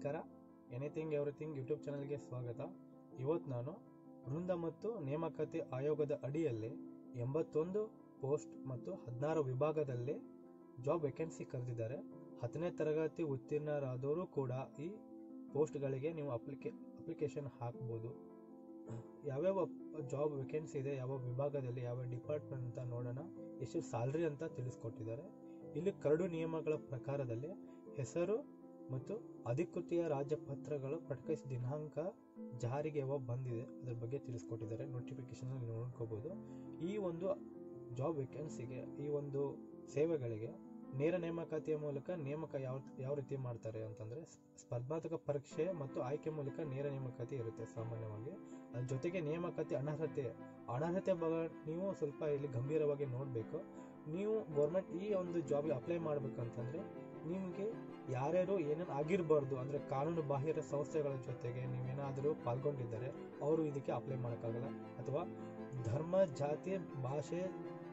ನಮಸ್ಕಾರ anything everything YouTube ಚಾನಲ್ಗೆ ಸ್ವಾಗತ ಇವತ್ತು ನಾನು ವೃಂದ ಮತ್ತು ನೇಮಕಾತಿ ಆಯೋಗದ ಅಡಿಯಲ್ಲಿ ಎಂಬತ್ತೊಂದು ಪೋಸ್ಟ್ ಮತ್ತು ಹದಿನಾರು ವಿಭಾಗದಲ್ಲಿ ಜಾಬ್ ವೇಕೆನ್ಸಿ ಕರೆದಿದ್ದಾರೆ ಹತ್ತನೇ ತರಗತಿ ಉತ್ತೀರ್ಣರಾದವರು ಕೂಡ ಈ ಪೋಸ್ಟ್ಗಳಿಗೆ ನೀವು ಅಪ್ಲಿಕೇ ಅಪ್ಲಿಕೇಶನ್ ಹಾಕ್ಬೋದು ಯಾವ್ಯಾವ ಜಾಬ್ ವೇಕೆನ್ಸಿ ಇದೆ ಯಾವ ವಿಭಾಗದಲ್ಲಿ ಯಾವ ಡಿಪಾರ್ಟ್ಮೆಂಟ್ ಅಂತ ನೋಡೋಣ ಎಷ್ಟು ಸ್ಯಾಲ್ರಿ ಅಂತ ತಿಳಿಸ್ಕೊಟ್ಟಿದ್ದಾರೆ ಇಲ್ಲಿ ಕರಡು ನಿಯಮಗಳ ಪ್ರಕಾರದಲ್ಲಿ ಹೆಸರು ಮತ್ತು ಅಧಿಕೃತಿಯ ರಾಜಪತ್ರಗಳು ಪ್ರಕಟಿಸಿದ ದಿನಾಂಕ ಜಾರಿಗೆ ಯಾವಾಗ ಬಂದಿದೆ ಅದ್ರ ಬಗ್ಗೆ ತಿಳಿಸ್ಕೊಟ್ಟಿದ್ದಾರೆ ನೋಟಿಫಿಕೇಶನ್ ನೀವು ನೋಡ್ಕೋಬಹುದು ಈ ಒಂದು ಜಾಬ್ ವೇಕೆನ್ಸಿಗೆ ಈ ಒಂದು ಸೇವೆಗಳಿಗೆ ನೇರ ನೇಮಕಾತಿಯ ಮೂಲಕ ನೇಮಕ ಯಾವ ಯಾವ ರೀತಿ ಮಾಡ್ತಾರೆ ಅಂತಂದ್ರೆ ಸ್ಪರ್ಧಾತ್ಮಕ ಪರೀಕ್ಷೆ ಮತ್ತು ಆಯ್ಕೆ ಮೂಲಕ ನೇರ ನೇಮಕಾತಿ ಇರುತ್ತೆ ಸಾಮಾನ್ಯವಾಗಿ ಅದ್ರ ಜೊತೆಗೆ ನೇಮಕಾತಿ ಅನರ್ಹತೆ ಅನರ್ಹತೆ ಬಗ್ಗೆ ನೀವು ಸ್ವಲ್ಪ ಇಲ್ಲಿ ಗಂಭೀರವಾಗಿ ನೋಡಬೇಕು ನೀವು ಗೌರ್ಮೆಂಟ್ ಈ ಒಂದು ಜಾಬ್ಗೆ ಅಪ್ಲೈ ಮಾಡ್ಬೇಕಂತಂದ್ರೆ ನಿಮಗೆ ಯಾರ್ಯಾರು ಏನೇನು ಆಗಿರಬಾರ್ದು ಅಂದ್ರೆ ಕಾನೂನು ಬಾಹಿರ ಸಂಸ್ಥೆಗಳ ಜೊತೆಗೆ ನೀವೇನಾದರೂ ಪಾಲ್ಗೊಂಡಿದ್ದಾರೆ ಅವರು ಇದಕ್ಕೆ ಅಪ್ಲೈ ಮಾಡೋಕ್ಕಾಗಲ್ಲ ಅಥವಾ ಧರ್ಮ ಜಾತಿ ಭಾಷೆ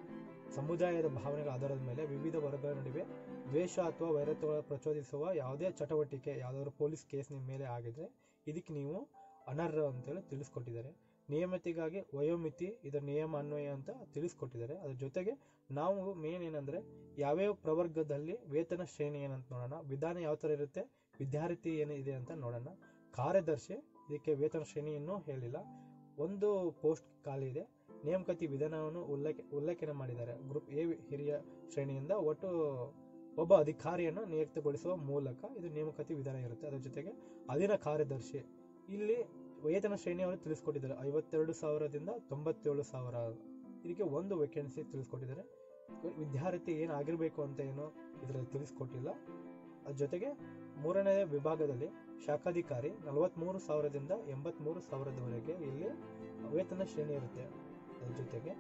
ಸಮುದಾಯದ ಭಾವನೆಗಳ ಆಧಾರದ ಮೇಲೆ ವಿವಿಧ ವರ್ಗಗಳ ನಡುವೆ ದ್ವೇಷ ಅಥವಾ ವೈರತ್ವಗಳ ಪ್ರಚೋದಿಸುವ ಯಾವುದೇ ಚಟುವಟಿಕೆ ಯಾವುದಾದ್ರು ಪೊಲೀಸ್ ಕೇಸ್ ನಿಮ್ಮ ಮೇಲೆ ಆಗಿದ್ರೆ ಇದಕ್ಕೆ ನೀವು ಅನರ್ಹ ಅಂತೇಳಿ ತಿಳಿಸ್ಕೊಟ್ಟಿದ್ದಾರೆ ನಿಯಮಿತಿಗಾಗಿ ವಯೋಮಿತಿ ಇದರ ನಿಯಮ ಅನ್ವಯ ಅಂತ ತಿಳಿಸ್ಕೊಟ್ಟಿದ್ದಾರೆ ಅದ್ರ ಜೊತೆಗೆ ನಾವು ಮೇನ್ ಏನಂದ್ರೆ ಯಾವ್ಯಾವ ಪ್ರವರ್ಗದಲ್ಲಿ ವೇತನ ಶ್ರೇಣಿ ಏನಂತ ನೋಡೋಣ ವಿಧಾನ ಯಾವ ಥರ ಇರುತ್ತೆ ವಿದ್ಯಾರ್ಥಿ ಏನಿದೆ ಅಂತ ನೋಡೋಣ ಕಾರ್ಯದರ್ಶಿ ಇದಕ್ಕೆ ವೇತನ ಶ್ರೇಣಿಯನ್ನು ಹೇಳಿಲ್ಲ ಒಂದು ಪೋಸ್ಟ್ ಖಾಲಿ ಇದೆ ನೇಮಕಾತಿ ವಿಧಾನವನ್ನು ಉಲ್ಲೇಖ ಉಲ್ಲೇಖನೆ ಮಾಡಿದ್ದಾರೆ ಗ್ರೂಪ್ ಎ ಹಿರಿಯ ಶ್ರೇಣಿಯಿಂದ ಒಟ್ಟು ಒಬ್ಬ ಅಧಿಕಾರಿಯನ್ನು ನಿಯುಕ್ತಿಗೊಳಿಸುವ ಮೂಲಕ ಇದು ನೇಮಕಾತಿ ವಿಧಾನ ಇರುತ್ತೆ ಅದರ ಜೊತೆಗೆ ಅಧೀನ ಕಾರ್ಯದರ್ಶಿ ಇಲ್ಲಿ ವೇತನ ಶ್ರೇಣಿಯನ್ನು ತಿಳಿಸ್ಕೊಟ್ಟಿದ್ದಾರೆ ಐವತ್ತೆರಡು ಸಾವಿರದಿಂದ ತೊಂಬತ್ತೇಳು ಸಾವಿರ ಇದಕ್ಕೆ ಒಂದು ವೇಕೆನ್ಸಿ ತಿಳಿಸ್ಕೊಟ್ಟಿದ್ದಾರೆ ವಿದ್ಯಾರ್ಥಿ ಏನು ಆಗಿರಬೇಕು ಅಂತ ಏನು ಇದರಲ್ಲಿ ತಿಳಿಸ್ಕೊಟ್ಟಿಲ್ಲ ಅದ್ರ ಜೊತೆಗೆ ಮೂರನೇ ವಿಭಾಗದಲ್ಲಿ ಶಾಖಾಧಿಕಾರಿ ನಲವತ್ಮೂರು ಸಾವಿರದಿಂದ ಎಂಬತ್ಮೂರು ಸಾವಿರದವರೆಗೆ ಇಲ್ಲಿ ವೇತನ ಶ್ರೇಣಿ ಇರುತ್ತೆ ಅದ್ರ ಜೊತೆಗೆ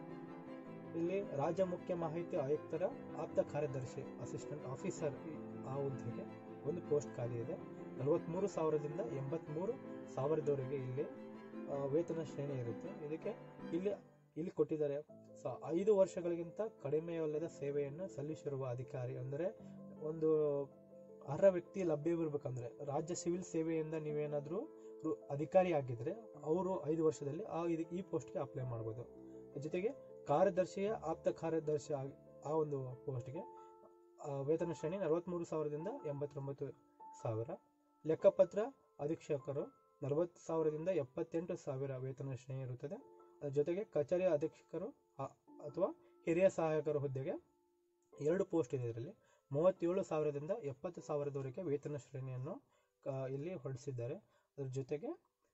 ಇಲ್ಲಿ ರಾಜ್ಯ ಮುಖ್ಯ ಮಾಹಿತಿ ಆಯುಕ್ತರ ಆಪ್ತ ಕಾರ್ಯದರ್ಶಿ ಅಸಿಸ್ಟೆಂಟ್ ಆಫೀಸರ್ ಆ ಹುದ್ದೆಗೆ ಒಂದು ಪೋಸ್ಟ್ ಖಾಲಿ ಇದೆ ನಲವತ್ಮೂರು ಸಾವಿರದಿಂದ ಎಂಬತ್ಮೂರು ಸಾವಿರದವರೆಗೆ ಇಲ್ಲಿ ವೇತನ ಶ್ರೇಣಿ ಇರುತ್ತೆ ಇದಕ್ಕೆ ಇಲ್ಲಿ ಇಲ್ಲಿ ಕೊಟ್ಟಿದ್ದಾರೆ ಸೊ ಐದು ವರ್ಷಗಳಿಗಿಂತ ಕಡಿಮೆಯಲ್ಲದ ಸೇವೆಯನ್ನು ಸಲ್ಲಿಸಿರುವ ಅಧಿಕಾರಿ ಅಂದರೆ ಒಂದು ಅರ್ಹ ವ್ಯಕ್ತಿ ಲಭ್ಯವಿರ್ಬೇಕಂದ್ರೆ ರಾಜ್ಯ ಸಿವಿಲ್ ಸೇವೆಯಿಂದ ನೀವೇನಾದರೂ ಅಧಿಕಾರಿ ಆಗಿದ್ರೆ ಅವರು ಐದು ವರ್ಷದಲ್ಲಿ ಆ ಈ ಪೋಸ್ಟ್ಗೆ ಅಪ್ಲೈ ಮಾಡ್ಬೋದು ಜೊತೆಗೆ ಕಾರ್ಯದರ್ಶಿಯ ಆಪ್ತ ಕಾರ್ಯದರ್ಶಿ ಆ ಒಂದು ಪೋಸ್ಟ್ಗೆ ವೇತನ ಶ್ರೇಣಿ ನಲವತ್ಮೂರು ಸಾವಿರದಿಂದ ಎಂಬತ್ತೊಂಬತ್ತು ಸಾವಿರ ಲೆಕ್ಕಪತ್ರ ಅಧೀಕ್ಷಕರು ನಲವತ್ತು ಸಾವಿರದಿಂದ ಎಪ್ಪತ್ತೆಂಟು ಸಾವಿರ ವೇತನ ಶ್ರೇಣಿ ಇರುತ್ತದೆ ಅದರ ಜೊತೆಗೆ ಕಚೇರಿ ಅಧೀಕ್ಷಕರು ಅಥವಾ ಹಿರಿಯ ಸಹಾಯಕರ ಹುದ್ದೆಗೆ ಎರಡು ಪೋಸ್ಟ್ ಇದೆ ಇದರಲ್ಲಿ ಮೂವತ್ತೇಳು ಸಾವಿರದಿಂದ ಎಪ್ಪತ್ತು ಸಾವಿರದವರೆಗೆ ವೇತನ ಶ್ರೇಣಿಯನ್ನು ಇಲ್ಲಿ ಹೊರಡಿಸಿದ್ದಾರೆ ಅದರ ಜೊತೆಗೆ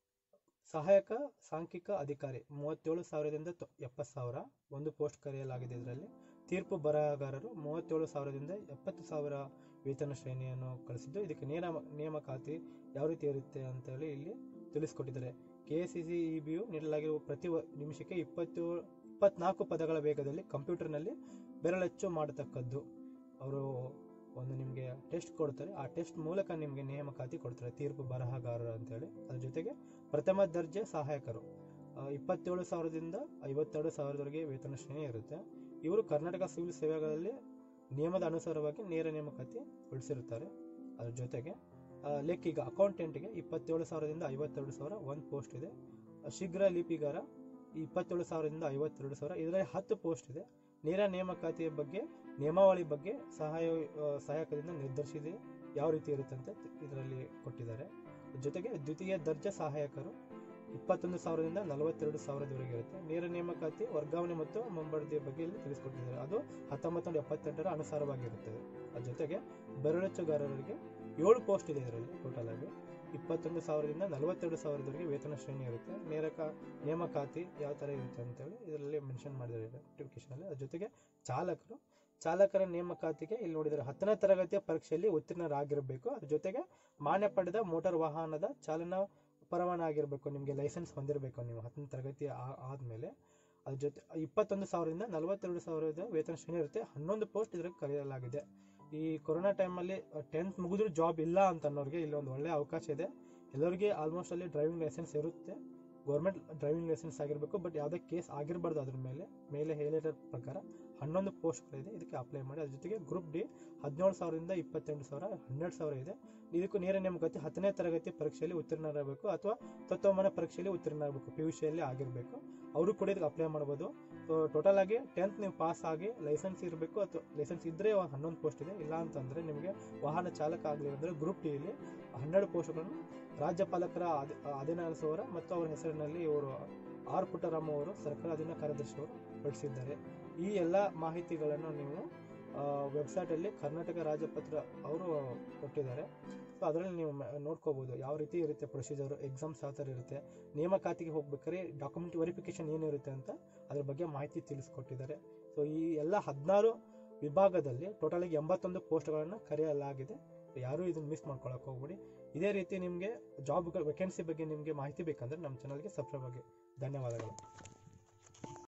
ಸಹಾಯಕ ಸಾಂಖ್ಯಿಕ ಅಧಿಕಾರಿ ಮೂವತ್ತೇಳು ಸಾವಿರದಿಂದ ಎಪ್ಪತ್ತು ಸಾವಿರ ಒಂದು ಪೋಸ್ಟ್ ಕರೆಯಲಾಗಿದೆ ಇದರಲ್ಲಿ ತೀರ್ಪು ಬರಹಗಾರರು ಮೂವತ್ತೇಳು ಸಾವಿರದಿಂದ ಎಪ್ಪತ್ತು ಸಾವಿರ ವೇತನ ಶ್ರೇಣಿಯನ್ನು ಕಳಿಸಿದ್ದು ಇದಕ್ಕೆ ನೇರ ನೇಮಕಾತಿ ಯಾವ ರೀತಿ ಇರುತ್ತೆ ಅಂತೇಳಿ ಇಲ್ಲಿ ತಿಳಿಸ್ಕೊಟ್ಟಿದ್ದಾರೆ K S C C E B U ನೀಡಲಾಗಿರುವ ಪ್ರತಿ ನಿಮಿಷಕ್ಕೆ ಇಪ್ಪತ್ತೇಳು ಇಪ್ಪತ್ನಾಲ್ಕು ಪದಗಳ ವೇಗದಲ್ಲಿ ಕಂಪ್ಯೂಟರ್ನಲ್ಲಿ ಬೆರಳಚ್ಚು ಮಾಡತಕ್ಕದ್ದು ಅವರು ಒಂದು ನಿಮಗೆ ಟೆಸ್ಟ್ ಕೊಡ್ತಾರೆ ಆ ಟೆಸ್ಟ್ ಮೂಲಕ ನಿಮಗೆ ನೇಮಕಾತಿ ಕೊಡ್ತಾರೆ ತೀರ್ಪು ಬರಹಗಾರರು ಅಂತೇಳಿ ಅದ್ರ ಜೊತೆಗೆ ಪ್ರಥಮ ದರ್ಜೆ ಸಹಾಯಕರು ಇಪ್ಪತ್ತೇಳು ಸಾವಿರದಿಂದ ಐವತ್ತೆರಡು ಸಾವಿರದವರೆಗೆ ವೇತನ ಶ್ರೇಣಿ ಇರುತ್ತೆ ಇವರು ಕರ್ನಾಟಕ ಸಿವಿಲ್ ಸೇವೆಗಳಲ್ಲಿ ನಿಯಮದ ಅನುಸಾರವಾಗಿ ನೇರ ನೇಮಕಾತಿ ಹೊರಡಿಸಿರುತ್ತಾರೆ ಅದ್ರ ಜೊತೆಗೆ ಲೆಕ್ಕಿಗ ಅಕೌಂಟೆಂಟ್ಗೆ ಇಪ್ಪತ್ತೇಳು ಸಾವಿರದಿಂದ ಐವತ್ತೆರಡು ಸಾವಿರ ಒಂದು ಪೋಸ್ಟ್ ಇದೆ ಶೀಘ್ರ ಲಿಪಿಗಾರ ಇಪ್ಪತ್ತೇಳು ಸಾವಿರದಿಂದ ಐವತ್ತೆರಡು ಸಾವಿರ ಇದರಲ್ಲಿ ಹತ್ತು ಪೋಸ್ಟ್ ಇದೆ ನೇರ ನೇಮಕಾತಿಯ ಬಗ್ಗೆ ನಿಯಮಾವಳಿ ಬಗ್ಗೆ ಸಹಾಯ ಸಹಾಯಕದಿಂದ ನಿರ್ಧರಿಸಿದೆ ಯಾವ ರೀತಿ ಇರುತ್ತೆ ಅಂತ ಇದರಲ್ಲಿ ಕೊಟ್ಟಿದ್ದಾರೆ ಜೊತೆಗೆ ದ್ವಿತೀಯ ದರ್ಜೆ ಸಹಾಯಕರು ಇಪ್ಪತ್ತೊಂದು ಸಾವಿರದಿಂದ ನಲವತ್ತೆರಡು ಸಾವಿರದವರೆಗೆ ಇರುತ್ತೆ ನೇರ ನೇಮಕಾತಿ ವರ್ಗಾವಣೆ ಮತ್ತು ಮುಂಬಡ್ತಿಯ ಬಗ್ಗೆ ಇಲ್ಲಿ ತಿಳಿಸ್ಕೊಟ್ಟಿದ್ದಾರೆ ಅದು ಹತ್ತೊಂಬತ್ತು ನೂರ ಎಪ್ಪತ್ತೆಂಟರ ಅನುಸಾರವಾಗಿರುತ್ತದೆ ಅದ್ರ ಜೊತೆಗೆ ಬೆರಳಚ್ಚುಗಾರರಿಗೆ ಏಳು ಪೋಸ್ಟ್ ಇದೆ ಇದರಲ್ಲಿ ಟೋಟಲ್ ಆಗಿ ಇಪ್ಪತ್ತೊಂದು ಸಾವಿರದಿಂದ ನಲವತ್ತೆರಡು ಸಾವಿರದವರೆಗೆ ವೇತನ ಶ್ರೇಣಿ ಇರುತ್ತೆ ನೇರಕ ನೇಮಕಾತಿ ಯಾವ ಥರ ಇರುತ್ತೆ ಅಂತೇಳಿ ಇದರಲ್ಲಿ ಮೆನ್ಷನ್ ಮಾಡಿದ್ದಾರೆ ನೋಟಿಫಿಕೇಶನಲ್ಲಿ ಅದ್ರ ಜೊತೆಗೆ ಚಾಲಕರು ಚಾಲಕರ ನೇಮಕಾತಿಗೆ ಇಲ್ಲಿ ನೋಡಿದರೆ ಹತ್ತನೇ ತರಗತಿಯ ಪರೀಕ್ಷೆಯಲ್ಲಿ ಉತ್ತೀರ್ಣರಾಗಿರಬೇಕು ಅದ್ರ ಜೊತೆಗೆ ಮಾನ್ಯ ಪಡೆದ ಮೋಟಾರ್ ವಾಹನದ ಚಾಲನಾ ಪರವಾನ ಆಗಿರಬೇಕು ನಿಮಗೆ ಲೈಸೆನ್ಸ್ ಹೊಂದಿರಬೇಕು ನೀವು ಹತ್ತನೇ ತರಗತಿ ಆದಮೇಲೆ ಅದ್ರ ಜೊತೆ ಇಪ್ಪತ್ತೊಂದು ಸಾವಿರದಿಂದ ನಲವತ್ತೆರಡು ಸಾವಿರದ ವೇತನ ಶ್ರೇಣಿ ಇರುತ್ತೆ ಹನ್ನೊಂದು ಪೋಸ್ಟ್ ಇದ್ರಲ್ಲಿ ಕರೆಯಲಾಗಿದೆ ಈ ಕೊರೋನಾ ಟೈಮಲ್ಲಿ ಟೆಂತ್ ಮುಗಿದ್ರು ಜಾಬ್ ಇಲ್ಲ ಅಂತ ಅನ್ನೋರಿಗೆ ಇಲ್ಲಿ ಒಂದು ಒಳ್ಳೆ ಅವಕಾಶ ಇದೆ ಎಲ್ಲರಿಗೆ ಆಲ್ಮೋಸ್ಟ್ ಅಲ್ಲಿ ಡ್ರೈವಿಂಗ್ ಲೈಸೆನ್ಸ್ ಇರುತ್ತೆ ಗೌರ್ಮೆಂಟ್ ಡ್ರೈವಿಂಗ್ ಲೈಸೆನ್ಸ್ ಆಗಿರಬೇಕು ಬಟ್ ಯಾವುದೇ ಕೇಸ್ ಆಗಿರಬಾರ್ದು ಅದ್ರ ಮೇಲೆ ಮೇಲೆ ಹೇಳಿರೋ ಪ್ರಕಾರ ಹನ್ನೊಂದು ಪೋಸ್ಟ್ಗಳಿದೆ ಇದಕ್ಕೆ ಅಪ್ಲೈ ಮಾಡಿ ಅದ್ರ ಜೊತೆಗೆ ಗ್ರೂಪ್ ಡಿ ಹದಿನೇಳು ಸಾವಿರದಿಂದ ಇಪ್ಪತ್ತೆಂಟು ಸಾವಿರ ಹನ್ನೆರಡು ಸಾವಿರ ಇದೆ ಇದಕ್ಕೂ ನೇರ ನೇಮಕಾತಿ ಹತ್ತನೇ ತರಗತಿ ಪರೀಕ್ಷೆಯಲ್ಲಿ ಉತ್ತೀರ್ಣರಾಗಬೇಕು ಅಥವಾ ತತ್ವಮಾನ ಪರೀಕ್ಷೆಯಲ್ಲಿ ಉತ್ತೀರ್ಣರಾಗಬೇಕು ಪಿ ಯು ಸಿಯಲ್ಲಿ ಆಗಿರಬೇಕು ಅವರು ಕೂಡ ಇದಕ್ಕೆ ಅಪ್ಲೈ ಮಾಡ್ಬೋದು ಟೋಟಲ್ ಆಗಿ ಟೆಂತ್ ನೀವು ಪಾಸ್ ಆಗಿ ಲೈಸೆನ್ಸ್ ಇರಬೇಕು ಅಥವಾ ಲೈಸೆನ್ಸ್ ಇದ್ದರೆ ಹನ್ನೊಂದು ಪೋಸ್ಟ್ ಇದೆ ಇಲ್ಲ ಅಂತಂದರೆ ನಿಮಗೆ ವಾಹನ ಚಾಲಕ ಆಗಲಿ ಅಂದರೆ ಗ್ರೂಪ್ ಟಿಯಲ್ಲಿ ಹನ್ನೆರಡು ಪೋಸ್ಟ್ಗಳನ್ನು ರಾಜ್ಯಪಾಲಕರ ಅಧಿ- ಅಧೀನಸವರ ಮತ್ತು ಅವರ ಹೆಸರಿನಲ್ಲಿ ಇವರು ಆರ್ ಪುಟ್ಟರಾಮ ಅವರು ಸರ್ಕಾರಾಧೀನ ಕಾರ್ಯದರ್ಶಿ ಅವರು ಹೊರಡಿಸಿದ್ದಾರೆ ಈ ಎಲ್ಲ ಮಾಹಿತಿಗಳನ್ನು ನೀವು ವೆಬ್ಸೈಟಲ್ಲಿ ಕರ್ನಾಟಕ ರಾಜ್ಯಪತ್ರ ಅವರು ಕೊಟ್ಟಿದ್ದಾರೆ ಸೊ ಅದರಲ್ಲಿ ನೀವು ಮ- ನೋಡ್ಕೋಬೋದು ಯಾವ ರೀತಿ ಇರುತ್ತೆ ಪ್ರೊಸೀಜರು ಎಕ್ಸಾಮ್ಸ್ ಯಾವ ಥರ ಇರುತ್ತೆ ನೇಮಕಾತಿಗೆ ಹೋಗ್ಬೇಕಾದ್ರೆ ಡಾಕ್ಯುಮೆಂಟ್ ವೆರಿಫಿಕೇಶನ್ ಏನಿರುತ್ತೆ ಅಂತ ಅದ್ರ ಬಗ್ಗೆ ಮಾಹಿತಿ ತಿಳಿಸ್ಕೊಟ್ಟಿದ್ದಾರೆ ಸೊ ಈ ಎಲ್ಲ ಹದಿನಾರು ವಿಭಾಗದಲ್ಲಿ ಟೋಟಲ್ ಆಗಿ ಎಂಬತ್ತೊಂದು ಪೋಸ್ಟ್ಗಳನ್ನು ಕರೆಯಲಾಗಿದೆ ಯಾರೂ ಇದನ್ನು ಮಿಸ್ ಮಾಡ್ಕೊಳಕ್ಕೆ ಹೋಗ್ಬೇಡಿ ಇದೇ ರೀತಿ ನಿಮಗೆ ಜಾಬ್ಗಳ ವೇಕೆನ್ಸಿ ಬಗ್ಗೆ ನಿಮಗೆ ಮಾಹಿತಿ ಬೇಕಂದ್ರೆ ನಮ್ಮ ಚಾನಲ್ಗೆ ಸಬ್ಸ್ಕ್ರೈಬ್ ಆಗಿ ಧನ್ಯವಾದಗಳು